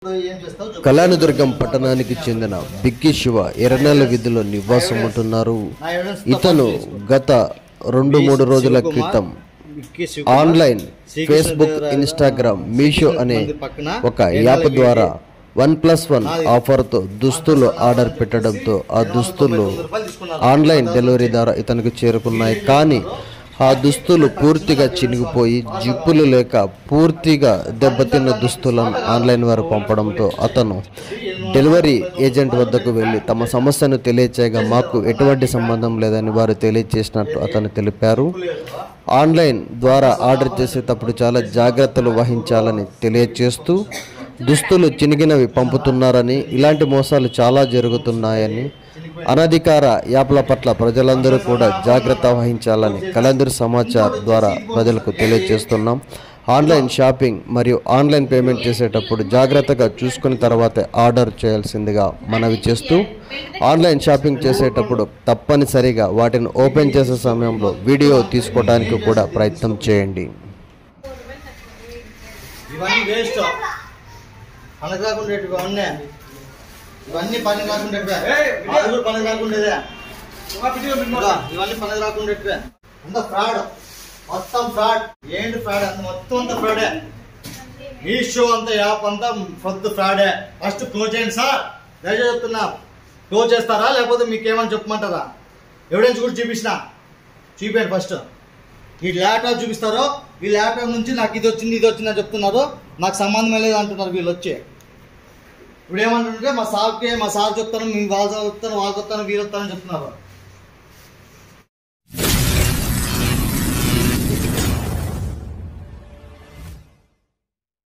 ఏం చేస్తావు చెప్పు. కళ్యాణదుర్గం పట్టణానికి చెందిన బిక్కి శివ ఎర్రనెల వీధిలో నివాసం ఉంటున్నారు నా ఎవిడెన్స్ ఇతను గత రెండు మూడు రోజుల క్రితం ఆన్లైన్ ఫేస్బుక్ ఇన్స్టాగ్రామ్ మీషో అనే ఒక యాప్ ద్వారా వన్ ప్లస్ వన్ ఆఫర్తో దుస్తులు ఆర్డర్ పెట్టడంతో ఆ దుస్తులు ఆన్లైన్ డెలివరీ ద్వారా ఇతనికి చేరుకున్నాయి కానీ ఆ దుస్తులు పూర్తిగా చినిగిపోయి జిప్పులు లేక పూర్తిగా దెబ్బతిన్న దుస్తులను ఆన్లైన్ వారు పంపడంతో అతను డెలివరీ ఏజెంట్ వద్దకు వెళ్ళి తమ సమస్యను తెలియచేయగా మాకు ఎటువంటి సంబంధం లేదని వారు తెలియచేసినట్టు అతను తెలిపారు ఆన్లైన్ ద్వారా ఆర్డర్ చేసేటప్పుడు చాలా జాగ్రత్తలు వహించాలని తెలియచేస్తూ దుస్తులు చినిగినవి పంపుతున్నారని ఇలాంటి మోసాలు చాలా జరుగుతున్నాయని అనధికార యాప్ల పట్ల ప్రజలందరూ కూడా జాగ్రత్త వహించాలని కలందరి సమాచార్ ద్వారా ప్రజలకు తెలియజేస్తున్నాం ఆన్లైన్ షాపింగ్ మరియు ఆన్లైన్ పేమెంట్ చేసేటప్పుడు జాగ్రత్తగా చూసుకున్న తర్వాతే ఆర్డర్ చేయాల్సిందిగా మనవి చేస్తూ ఆన్లైన్ షాపింగ్ చేసేటప్పుడు తప్పనిసరిగా వాటిని ఓపెన్ చేసే సమయంలో వీడియో తీసుకోవడానికి కూడా ప్రయత్నం చేయండి ఇవన్నీ వేస్ట్ పనికి రాకుండా ఉన్నాయి ఇవన్నీ పనికి రాకుండా కూడా పనికి రాకుండేదే ఇంకా ఇవన్నీ పనికి రాకుండా అంత ఫ్రాడ్ మొత్తం ఫ్రాడ్ ఏంటి ఫ్రాడ్ అంత మొత్తం అంతా ఫ్రాడే మీషో అంత యాప్ అంతా ఫస్ట్ ఫ్రాడే ఫస్ట్ క్లోజ్ చేయండి సార్ దయచేసి చెప్తున్నా క్లోజ్ చేస్తారా లేకపోతే మీకు ఏమని చెప్పమంటారా ఎవిడెన్స్ కూడా చూపించిన చూపించండి ఫస్ట్ ఈ ల్యాప్టాప్ చూపిస్తారో ఈ ల్యాప్టాప్ నుంచి నాకు ఇది వచ్చింది ఇది వచ్చింది అని చెప్తున్నారు నాకు సంబంధం లేదు అంటున్నారు వీళ్ళు వచ్చి ఇప్పుడు ఏమంటుంటే మా సార్కి మా సార్ చెప్తాను మీ వాళ్ళు చెప్తాను వాళ్ళు చెప్తాను వీళ్ళు వస్తారని చెప్తున్నారు